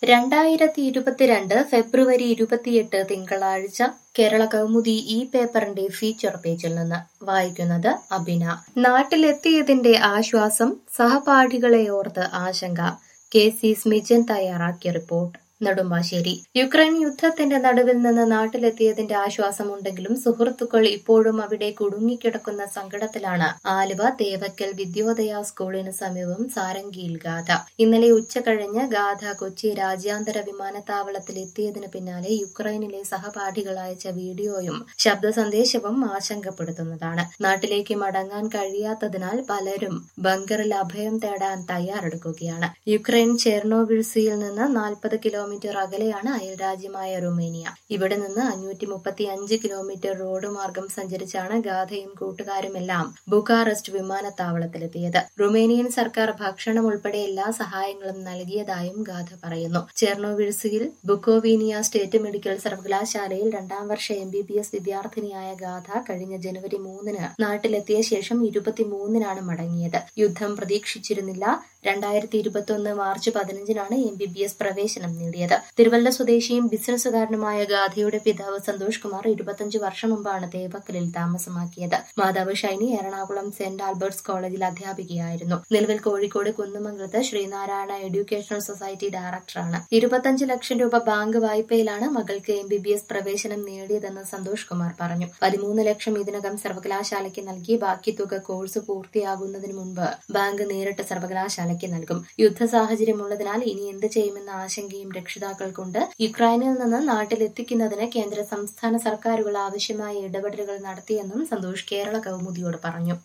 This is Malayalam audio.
രണ്ടായിരത്തി ഇരുപത്തിരണ്ട് ഫെബ്രുവരി ഇരുപത്തിയെട്ട് തിങ്കളാഴ്ച കേരള കൗമുദി ഈ പേപ്പറിന്റെ ഫീച്ചർ പേജിൽ നിന്ന് വായിക്കുന്നത് അബിന നാട്ടിലെത്തിയതിന്റെ ആശ്വാസം സഹപാഠികളെ ഓർത്ത് ആശങ്ക കെ സി സ്മിജൻ തയ്യാറാക്കിയ റിപ്പോർട്ട് നെടുമ്പാശ്ശേരി യുക്രൈൻ യുദ്ധത്തിന്റെ നടുവിൽ നിന്ന് നാട്ടിലെത്തിയതിന്റെ ആശ്വാസമുണ്ടെങ്കിലും സുഹൃത്തുക്കൾ ഇപ്പോഴും അവിടെ കുടുങ്ങിക്കിടക്കുന്ന സങ്കടത്തിലാണ് ആലുവ തേവക്കൽ വിദ്യോദയ സ്കൂളിന് സമീപം സാരംഗിയിൽ ഗാഥ ഇന്നലെ ഉച്ച കഴിഞ്ഞ് ഗാഥ കൊച്ചി രാജ്യാന്തര വിമാനത്താവളത്തിൽ എത്തിയതിനു പിന്നാലെ യുക്രൈനിലെ സഹപാഠികൾ അയച്ച വീഡിയോയും ശബ്ദ സന്ദേശവും ആശങ്കപ്പെടുത്തുന്നതാണ് നാട്ടിലേക്ക് മടങ്ങാൻ കഴിയാത്തതിനാൽ പലരും ബങ്കറിൽ അഭയം തേടാൻ തയ്യാറെടുക്കുകയാണ് യുക്രൈൻ ചെർണോവിഴ്സിയിൽ നിന്ന് നാൽപ്പത് കിലോമീറ്റർ അകലെയാണ് അയൽരാജ്യമായ റുമേനിയ ഇവിടെ നിന്ന് അഞ്ഞൂറ്റി മുപ്പത്തി അഞ്ച് കിലോമീറ്റർ റോഡ് മാർഗം സഞ്ചരിച്ചാണ് ഗാഥയും കൂട്ടുകാരുമെല്ലാം ബുക്കാറസ്റ്റ് വിമാനത്താവളത്തിലെത്തിയത് റുമേനിയൻ സർക്കാർ ഭക്ഷണം ഉൾപ്പെടെ എല്ലാ സഹായങ്ങളും നൽകിയതായും ഗാഥ പറയുന്നു ചെർണോവിഴ്സിയിൽ ബുക്കോവീനിയ സ്റ്റേറ്റ് മെഡിക്കൽ സർവകലാശാലയിൽ രണ്ടാം വർഷ എം ബി ബി എസ് വിദ്യാർത്ഥിനിയായ ഗാഥ കഴിഞ്ഞ ജനുവരി മൂന്നിന് നാട്ടിലെത്തിയ ശേഷം ഇരുപത്തിമൂന്നിനാണ് മടങ്ങിയത് യുദ്ധം പ്രതീക്ഷിച്ചിരുന്നില്ല രണ്ടായിരത്തി ഇരുപത്തിയൊന്ന് മാർച്ച് പതിനഞ്ചിനാണ് എം ബി ബി എസ് പ്രവേശനം നേടിയത് തിരുവല്ല സ്വദേശിയും ബിസിനസ്സുകാരനുമായ ഗാഥയുടെ പിതാവ് സന്തോഷ് കുമാർ ഇരുപത്തിയഞ്ച് വർഷം മുമ്പാണ് തേവക്കലിൽ താമസമാക്കിയത് മാതാവ് ഷൈനി എറണാകുളം സെന്റ് ആൽബർട്ട്സ് കോളേജിൽ അധ്യാപികയായിരുന്നു നിലവിൽ കോഴിക്കോട് കുന്നമംഗലത്ത് ശ്രീനാരായണ എഡ്യൂക്കേഷണൽ സൊസൈറ്റി ഡയറക്ടറാണ് ഇരുപത്തിയഞ്ച് ലക്ഷം രൂപ ബാങ്ക് വായ്പയിലാണ് മകൾക്ക് എം ബി ബി എസ് പ്രവേശനം നേടിയതെന്ന് സന്തോഷ് കുമാർ പറഞ്ഞു പതിമൂന്ന് ലക്ഷം ഇതിനകം സർവകലാശാലയ്ക്ക് നൽകി ബാക്കി തുക കോഴ്സ് പൂർത്തിയാകുന്നതിന് മുൻപ് ബാങ്ക് നേരിട്ട് സർവകലാശാലയ്ക്ക് നൽകും യുദ്ധ സാഹചര്യമുള്ളതിനാൽ ഇനി എന്ത് ചെയ്യുമെന്ന ആശങ്കയും രക്ഷിതാക്കൾക്കുണ്ട് യുക്രൈനിൽ നിന്ന് നാട്ടിലെത്തിക്കുന്നതിന് കേന്ദ്ര സംസ്ഥാന സർക്കാരുകൾ ആവശ്യമായ ഇടപെടലുകൾ നടത്തിയെന്നും സന്തോഷ് കേരള കൗമുദിയോട് പറഞ്ഞു